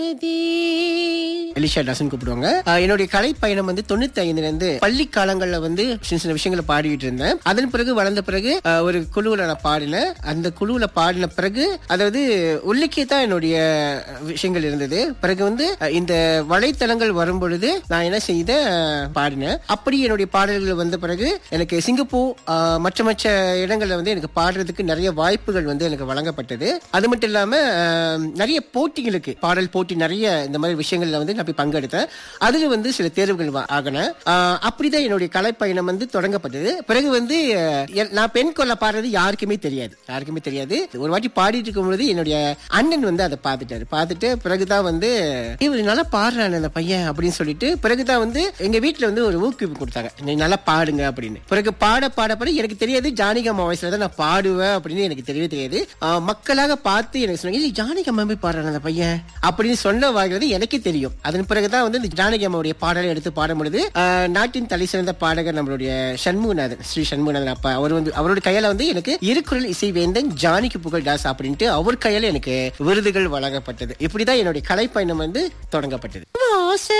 எலிஷா தாசன் கூப்பிடுவாங்க ஆஹ் என்னுடைய கலை பயணம் வந்து தொண்ணூத்தி ஐந்துல இருந்து பள்ளி காலங்கள்ல வந்து சின்ன சின்ன விஷயங்களை பாடிட்டு இருந்தேன் அதன் பிறகு வளர்ந்த பிறகு ஆஹ் ஒரு குழுவுல நான் பாடினேன் அந்த குழுவுல பாடின பிறகு அதாவது உள்ளிக்கே தான் என்னுடைய விஷயங்கள் இருந்தது பிறகு வந்து ஆஹ் இந்த வலைத்தளங்கள் வரும் பொழுது நான் என்ன செய்த பாடினேன் அப்படி என்னுடைய பாடல்கள் வந்த பிறகு எனக்கு சிங்கப்பூர் ஆஹ் மற்ற மற்ற இடங்கள்ல வந்து எனக்கு பாடுறதுக்கு நிறைய வாய்ப்புகள் வந்து எனக்கு வழங்கப்பட்டது அது மட்டும் இல்லாம ஆஹ் நிறைய போட்டிகளுக்கு பாடல் போட்டி நிறைய இந்த மாதிரி விஷயங்கள்ல வந்து நான் போய் பங்கெடுத்தேன் அதுல வந்து சில தேர்வுகள் வா- ஆகினேன் ஆஹ் அப்படிதான் என்னுடைய கலைப்பயணம் வந்து தொடங்கப்பட்டது பிறகு வந்து ஆஹ் என்- நான் பெண் கொல்ல பாடுறது யாருக்குமே தெரியாது யாருக்குமே தெரியாது ஒரு வாட்டி பாடிட்டு இருக்கும் பொழுது என்னுடைய அண்ணன் வந்து அதை பார்த்துட்டாரு பார்த்துட்டு பிறகுதான் வந்து இவர் நல்லா பாடுறான் அந்த பையன் அப்படின்னு சொல்லிட்டு பிறகுதான் வந்து எங்க வீட்டுல வந்து ஒரு ஊக்குவிப்பு கொடுத்தாங்க நீ நல்லா பாடுங்க அப்படின்னு பிறகு பாட பாட பாட எனக்கு தெரியாது ஜானகியம்மா வயசுல தான் நான் பாடுவேன் அப்படின்னு எனக்கு தெரியவே தெரியாது ஆஹ் மக்களாக பார்த்து எனக்கு சொன்னாங்க "ஏய், ஜானகியம்மா போய் பாடுறான் அந்த பையன் அப்படின்னு சொன்ன வாங்கிறது எனக்கே தெரியும் அதன் பிறகுதான் வந்து இந்த ஜானகி அம்மாவுடைய பாடலை எடுத்து பாடும் பொழுது ஆஹ், நாட்டின் தலை சிறந்த பாடகர் நம்மளுடைய சண்முகநாதன் ஸ்ரீ சண்முகநாதன் அப்பா அவர் வந்து அவருடைய கையால வந்து எனக்கு இருக்குறள் இசைவேந்தன் ஜானிக்கு புகழ் தாஸ் அப்படின்ட்டு அவர் கையால எனக்கு விருதுகள் வழங்கப்பட்டது இப்படிதான் என்னுடைய கலைப்பயணம் வந்து தொடங்கப்பட்டது ஆசை